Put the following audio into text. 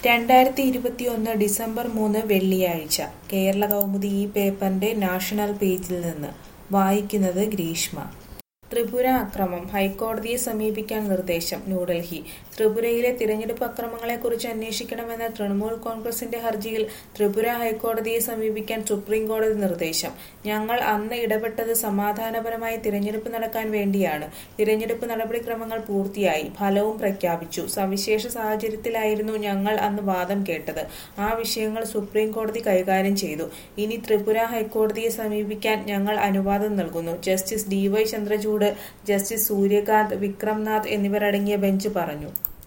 രണ്ടായിരത്തി ഇരുപത്തിയൊന്ന് ഡിസംബർ മൂന്ന് വെള്ളിയാഴ്ച കേരള കൗമുദി ഈ പേപ്പറിന്റെ നാഷണൽ പേജിൽ നിന്ന് വായിക്കുന്നത് ഗ്രീഷ്മ ത്രിപുര അക്രമം ഹൈക്കോടതിയെ സമീപിക്കാൻ നിർദ്ദേശം ന്യൂഡൽഹി ത്രിപുരയിലെ തിരഞ്ഞെടുപ്പ് അക്രമങ്ങളെക്കുറിച്ച് അന്വേഷിക്കണമെന്ന തൃണമൂൽ കോൺഗ്രസിന്റെ ഹർജിയിൽ ത്രിപുര ഹൈക്കോടതിയെ സമീപിക്കാൻ സുപ്രീം കോടതി നിർദ്ദേശം ഞങ്ങൾ അന്ന് ഇടപെട്ടത് സമാധാനപരമായി തിരഞ്ഞെടുപ്പ് നടക്കാൻ വേണ്ടിയാണ് തിരഞ്ഞെടുപ്പ് നടപടിക്രമങ്ങൾ പൂർത്തിയായി ഫലവും പ്രഖ്യാപിച്ചു സവിശേഷ സാഹചര്യത്തിലായിരുന്നു ഞങ്ങൾ അന്ന് വാദം കേട്ടത് ആ വിഷയങ്ങൾ സുപ്രീം കോടതി കൈകാര്യം ചെയ്തു ഇനി ത്രിപുര ഹൈക്കോടതിയെ സമീപിക്കാൻ ഞങ്ങൾ അനുവാദം നൽകുന്നു justice D Y Chandrachud justice Suryakant Vikram Nath എന്നിവരടങ്ങിയ ബെഞ്ച് പറഞ്ഞു